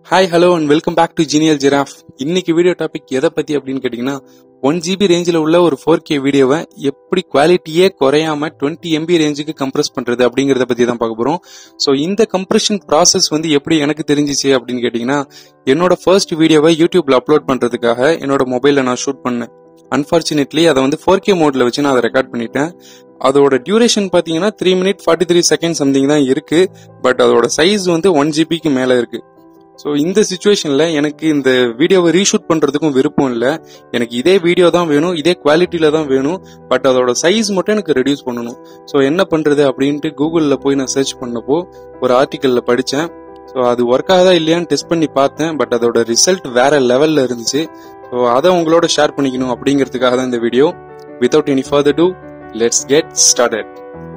hi hello and welcome back to genial giraffe இன்னைக்கு video topic எதை பத்தி அப்படின்னு கேட்டீங்கன்னா ஒன் ஜிபி ரேஞ்சில் உள்ள ஒரு ஃபோர் கே வீடியோவை எப்படி குவாலிட்டியே குறையாம டுவெண்ட்டி எம்பி ரேஞ்சுக்கு கம்ப்ரஸ் பண்றது அப்படிங்கறத பத்தி தான் பார்க்க போறோம் ஸோ இந்த கம்ப்ரெஷன் ப்ராசஸ் வந்து எப்படி எனக்கு தெரிஞ்சிச்சு அப்படின்னு கேட்டீங்கன்னா என்னோட ஃபர்ஸ்ட் வீடியோவை யூடியூப்ல அப்லோட் பண்றதுக்காக என்னோட மொபைல்ல நான் ஷூட் பண்ணேன் அன்பார்ச்சுனேட்லி அதை வந்து ஃபோர் கே மோட்ல வச்சு நான் அதை ரெக்கார்ட் பண்ணிட்டேன் அதோட டியூரேஷன் பாத்தீங்கன்னா three minute forty three second something தான் இருக்கு பட் அதோட சைஸ் வந்து ஒன் ஜிபிக்கு மேல இருக்கு ஸோ இந்த சுச்சுவேஷன்ல எனக்கு இந்த வீடியோவை ரீஷூட் பண்றதுக்கும் விருப்பம் இல்லை எனக்கு இதே வீடியோ தான் வேணும் இதே குவாலிட்டியில தான் வேணும் பட் அதோட சைஸ் மட்டும் எனக்கு ரெடியூஸ் பண்ணணும் ஸோ என்ன பண்றது அப்படின்ட்டு கூகுளில் போய் நான் சர்ச் பண்ணப்போ ஒரு ஆர்டிக்கல்ல படித்தேன் ஸோ அது ஒர்க் ஆகுதா இல்லையான்னு டெஸ்ட் பண்ணி பார்த்தேன் பட் அதோட ரிசல்ட் வேற லெவல்ல இருந்துச்சு ஸோ அதை உங்களோட ஷேர் பண்ணிக்கணும் அப்படிங்கிறதுக்காக தான் இந்த video without any further do let's get started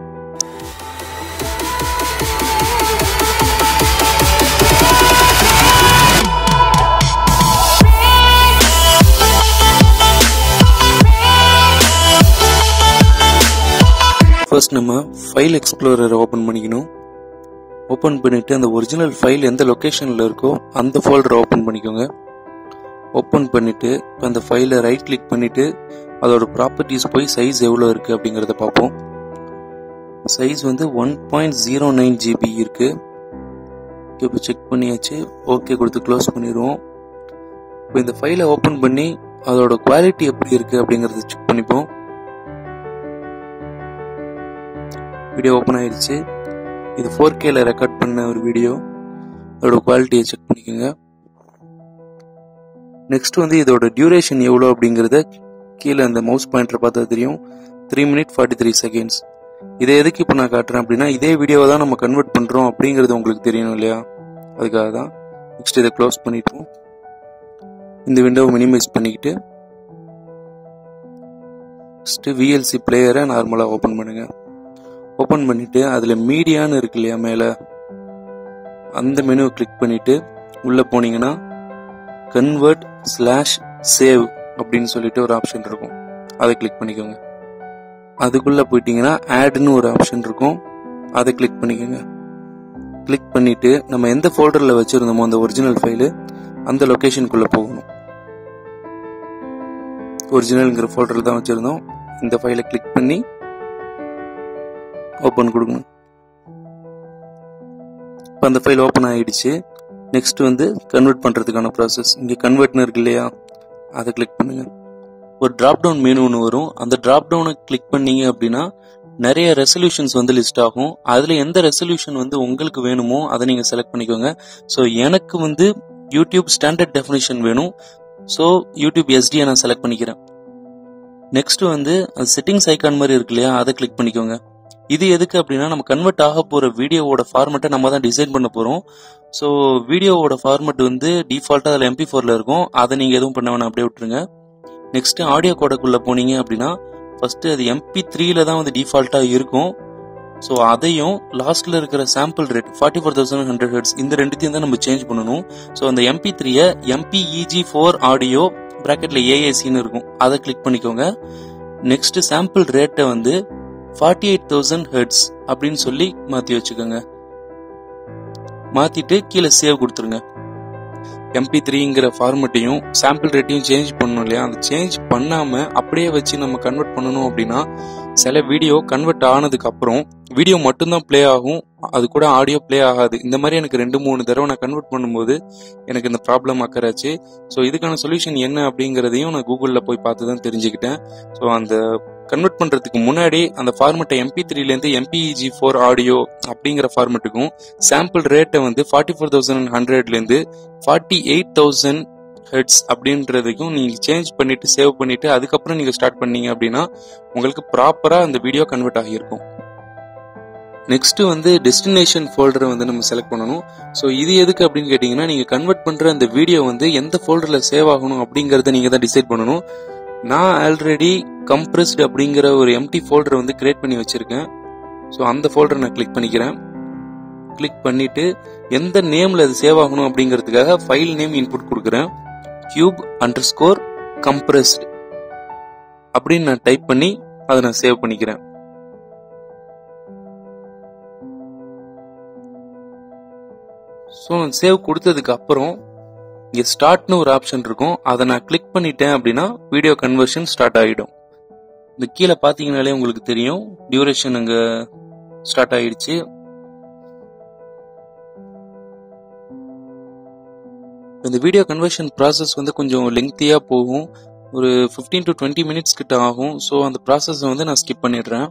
first நம்ம ஃபைல் எக்ஸ்ப்ளோரரை ஓப்பன் பண்ணிக்கணும் ஓப்பன் பண்ணிட்டு அந்த ஒரிஜினல் ஃபைல் எந்த லொக்கேஷனில் இருக்கோ அந்த ஃபோல்டரை ஓப்பன் பண்ணிக்கோங்க ஓப்பன் பண்ணிட்டு இப்போ அந்த ஃபைலை ரைட் கிளிக் பண்ணிட்டு அதோட ப்ராப்பர்ட்டிஸ் போய் சைஸ் எவ்வளோ இருக்கு அப்படிங்கிறத பார்ப்போம் சைஸ் வந்து one point zero nine GB இருக்கு இப்போ செக் பண்ணியாச்சு ஓகே கொடுத்து க்ளோஸ் பண்ணிடுவோம் இப்போ இந்த ஃபைலை ஓப்பன் பண்ணி அதோட குவாலிட்டி எப்படி இருக்கு அப்படிங்கறத செக் பண்ணிப்போம் வீடியோ ஓப்பன் ஆயிடுச்சு இது ஃபோர் கேல ரெக்கார்ட் பண்ண ஒரு வீடியோ அதோட குவாலிட்டியை செக் பண்ணிக்கோங்க நெக்ஸ்ட் வந்து இதோட டியூரேஷன் எவ்வளோ அப்படிங்கறத கீழே அந்த மவுஸ் பாயிண்டர் பார்த்தா தெரியும் three minute forty three seconds இதை எதுக்கு இப்போ நான் காட்டுறேன் அப்படின்னா இதே வீடியோவை தான் நம்ம கன்வெர்ட் பண்றோம் அப்படிங்கிறது உங்களுக்கு தெரியணும் இல்லையா அதுக்காக தான் நெக்ஸ்ட் இதை க்ளோஸ் பண்ணிட்டோம் இந்த விண்டோவை மினிமைஸ் பண்ணிக்கிட்டு நெக்ஸ்ட் விஎல்சி பிளேயரை நார்மலாக ஓப்பன் பண்ணுங்க ஓப்பன் பண்ணிட்டு அதில் மீடியான்னு இருக்கு இல்லையா மேலே அந்த மெனுவை கிளிக் பண்ணிட்டு உள்ள போனீங்கன்னா கன்வெர்ட் ஸ்லாஷ் சேவ் அப்படின்னு சொல்லிட்டு ஒரு ஆப்ஷன் இருக்கும் அதை கிளிக் பண்ணிக்கோங்க அதுக்குள்ள போயிட்டீங்கன்னா ஆட்னு ஒரு ஆப்ஷன் இருக்கும் அதை கிளிக் பண்ணிக்கோங்க கிளிக் பண்ணிட்டு நம்ம எந்த ஃபோல்டர்ல வச்சிருந்தோமோ அந்த ஒரிஜினல் ஃபைலு அந்த லொகேஷனுக்குள்ள போகணும் ஒரிஜினல்ங்கிற ஃபோல்டர்ல தான் வச்சிருந்தோம் இந்த ஃபைலை கிளிக் பண்ணி ஓப்பன் கொடுக்கணும் இப்போ அந்த ஃபைல் ஓப்பன் ஆயிடுச்சு நெக்ஸ்ட் வந்து கன்வெர்ட் பண்றதுக்கான ப்ராசஸ் இங்கே கன்வெர்ட்னு இருக்கு இல்லையா அதை கிளிக் பண்ணுங்க ஒரு டிராப் டவுன் மெனு ஒன்று வரும் அந்த டிராப் டவுனை கிளிக் பண்ணீங்க அப்படின்னா நிறைய ரெசல்யூஷன்ஸ் வந்து லிஸ்ட் ஆகும் அதுல எந்த ரெசல்யூஷன் வந்து உங்களுக்கு வேணுமோ அதை நீங்க செலக்ட் பண்ணிக்கோங்க ஸோ எனக்கு வந்து யூடியூப் ஸ்டாண்டர்ட் டெஃபினேஷன் வேணும் ஸோ யூடியூப் எஸ்டியை நான் செலக்ட் பண்ணிக்கிறேன் நெக்ஸ்ட் வந்து செட்டிங்ஸ் ஐக்கான் மாதிரி இருக்கு இல்லையா அதை கிளிக் பண்ணிக்கோங்க இது எதுக்கு அப்படின்னா நம்ம கன்வெர்ட் ஆக போற வீடியோவோட ஃபார்மெட்டை நம்ம தான் டிசைன் பண்ண போறோம் ஸோ வீடியோவோட ஃபார்மெட் வந்து டிஃபால்ட்டா அதில் எம்பி ஃபோர்ல இருக்கும் அதை நீங்க எதுவும் பண்ண வேணாம் அப்படியே விட்டுருங்க நெக்ஸ்ட் ஆடியோ கோடக்குள்ள போனீங்க அப்படின்னா ஃபர்ஸ்ட் அது எம்பி த்ரீல தான் வந்து டிஃபால்ட்டா இருக்கும் ஸோ அதையும் லாஸ்ட்ல இருக்கிற sample rate forty four thousand hundred hertz இந்த ரெண்டுத்தையும் தான் நம்ம சேஞ்ச் பண்ணணும் ஸோ அந்த எம்பி த்ரீய எம்பிஇஜி ஃபோர் ஆடியோ பிராக்கெட்ல ஏஏசின்னு இருக்கும் அதை கிளிக் பண்ணிக்கோங்க நெக்ஸ்ட் சாம்பிள் ரேட்டை வந்து ஃபார்ட்டி எயிட் தௌசண்ட் ஹெட்ஸ் அப்படின்னு சொல்லி மாத்தி வச்சுக்கோங்க மாத்திட்டு கீழே சேவ் கொடுத்துருங்க எம்பி த்ரீங்கிற ஃபார்மெட்டையும் சாம்பிள் ரேட்டையும் சேஞ்ச் பண்ணணும் இல்லையா அந்த சேஞ்ச் பண்ணாம அப்படியே வச்சு நம்ம கன்வெர்ட் பண்ணணும் அப்படின்னா சில வீடியோ கன்வெர்ட் ஆனதுக்கு அப்புறம் வீடியோ மட்டும்தான் ப்ளே ஆகும் அது கூட ஆடியோ ப்ளே ஆகாது இந்த மாதிரி எனக்கு ரெண்டு மூணு தடவை நான் கன்வெர்ட் பண்ணும்போது எனக்கு இந்த ப்ராப்ளம் அக்கறாச்சு ஸோ இதுக்கான சொல்யூஷன் என்ன அப்படிங்கிறதையும் நான் கூகுளில் போய் பார்த்து தான் தெரிஞ்சுக்கிட்டேன் ஸோ அந்த கன்வெர்ட் பண்றதுக்கு முன்னாடி அந்த ஃபார்மெட்டை எம்பி த்ரீலேருந்து எம்பிஇஜி ஃபோர் ஆடியோ அப்படிங்கிற ஃபார்மெட்டுக்கும் சாம்பிள் ரேட்டை வந்து ஃபார்ட்டி ஃபோர் தௌசண்ட் ஹண்ட்ரட்லேருந்து ஃபார்ட்டி எயிட் தௌசண்ட் ஹெட்ஸ் அப்படின்றதுக்கும் நீங்க சேஞ்ச் பண்ணிட்டு சேவ் பண்ணிட்டு அதுக்கப்புறம் நீங்க ஸ்டார்ட் பண்ணீங்க அப்படின்னா உங்களுக்கு ப்ராப்பரா அந்த வீடியோ கன்வெர்ட் ஆகியிருக்கும் நெக்ஸ்ட் வந்து டெஸ்டினேஷன் ஃபோல்டரை வந்து நம்ம செலக்ட் பண்ணணும் ஸோ இது எதுக்கு அப்படின்னு கேட்டீங்கன்னா நீங்க கன்வெர்ட் பண்ற அந்த வீடியோ வந்து எந்த ஃபோல்டர்ல சேவ் ஆகணும் அப்படிங்கறத நீங்க தான் டிசைட் பண்ணணும் நான் ஆல்ரெடி கம்ப்ரெஸ்ட் அப்படிங்கிற ஒரு எம்டி ஃபோல்டரை வந்து கிரியேட் பண்ணி வச்சிருக்கேன் ஸோ அந்த ஃபோல்டரை நான் கிளிக் பண்ணிக்கிறேன் கிளிக் பண்ணிட்டு எந்த நேம்ல அது சேவ் ஆகணும் அப்படிங்கிறதுக்காக ஃபைல் நேம் இன்புட் கொடுக்குறேன் கியூப் அண்டர் ஸ்கோர் கம்ப்ரெஸ்ட் அப்படின்னு நான் டைப் பண்ணி அதை நான் சேவ் பண்ணிக்கிறேன் ஸோ சேவ் கொடுத்ததுக்கு அப்புறம் இங்கே ஸ்டார்ட்னு ஒரு ஆப்ஷன் இருக்கும் அதை நான் கிளிக் பண்ணிட்டேன் அப்படின்னா வீடியோ கன்வர்ஷன் ஸ்டார்ட் ஆகிடும் இந்த கீழே பார்த்தீங்கனாலே உங்களுக்கு தெரியும் டியூரேஷன் அங்கே ஸ்டார்ட் ஆயிடுச்சு இந்த வீடியோ கன்வர்ஷன் ப்ராசஸ் வந்து கொஞ்சம் லெங்க்தியாக போகும் ஒரு ஃபிஃப்டீன் டு டுவெண்ட்டி மினிட்ஸ் கிட்ட ஆகும் ஸோ அந்த ப்ராசஸை வந்து நான் ஸ்கிப் பண்ணிடுறேன்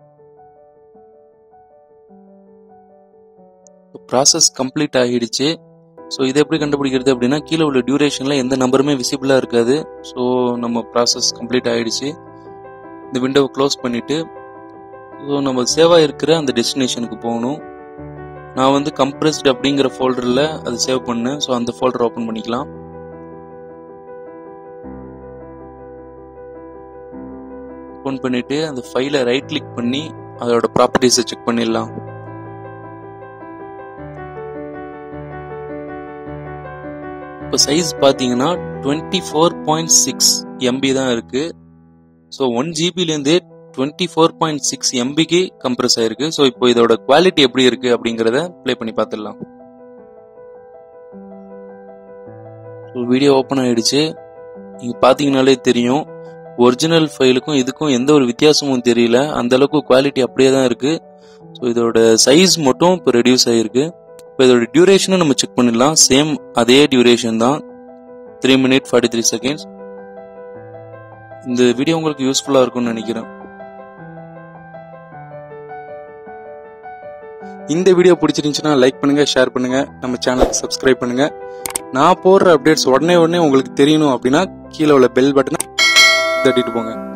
ப்ராசஸ் கம்ப்ளீட் ஆகிடுச்சு ஸோ இதை எப்படி கண்டுபிடிக்கிறது அப்படின்னா கீழே உள்ள டியூரேஷனில் எந்த நம்பருமே விசிபிளாக இருக்காது ஸோ நம்ம ப்ராசஸ் கம்ப்ளீட் ஆகிடுச்சு இந்த விண்டோவை க்ளோஸ் பண்ணிவிட்டு ஸோ நம்ம சேவாக இருக்கிற அந்த டெஸ்டினேஷனுக்கு போகணும் நான் வந்து கம்ப்ரெஸ்ட் அப்படிங்கிற ஃபோல்டரில் அது சேவ் பண்ணேன் ஸோ அந்த ஃபோல்டர் ஓப்பன் பண்ணிக்கலாம் ஓப்பன் பண்ணிட்டு அந்த ஃபைலை ரைட் கிளிக் பண்ணி அதோட ப்ராப்பர்ட்டிஸை செக் பண்ணிடலாம் இப்போ சைஸ் பார்த்தீங்கன்னா twenty four point six MB தான் இருக்கு ஸோ ஒன் ஜிபிலேருந்து டுவெண்ட்டி ஃபோர் பாயிண்ட் சிக்ஸ் எம்பிக்கு கம்ப்ரஸ் ஆயிருக்கு ஸோ இப்போ இதோட குவாலிட்டி எப்படி இருக்கு அப்படிங்கிறத ப்ளே பண்ணி பார்த்துடலாம் ஸோ வீடியோ ஓப்பன் ஆயிடுச்சு நீங்கள் பார்த்தீங்கனாலே தெரியும் ஒரிஜினல் ஃபைலுக்கும் இதுக்கும் எந்த ஒரு வித்தியாசமும் தெரியல அந்த அளவுக்கு குவாலிட்டி அப்படியே தான் இருக்கு ஸோ இதோட சைஸ் மட்டும் இப்போ ரெடியூஸ் ஆகிருக்கு இப்போ இதோட டியூரேஷனும் நம்ம செக் பண்ணிடலாம் சேம் அதே டியூரேஷன் தான் three minute forty three seconds இந்த வீடியோ உங்களுக்கு யூஸ்ஃபுல்லாக இருக்கும்னு நினைக்கிறேன் இந்த வீடியோ பிடிச்சிருந்துச்சுன்னா லைக் பண்ணுங்க ஷேர் பண்ணுங்க நம்ம சேனலுக்கு சப்ஸ்கிரைப் பண்ணுங்க நான் போடுற அப்டேட்ஸ் உடனே உடனே உங்களுக்கு தெரியணும் அப்படின்னா கீழே உள்ள பெல் பட்டனை தட்டிட்டு போங்க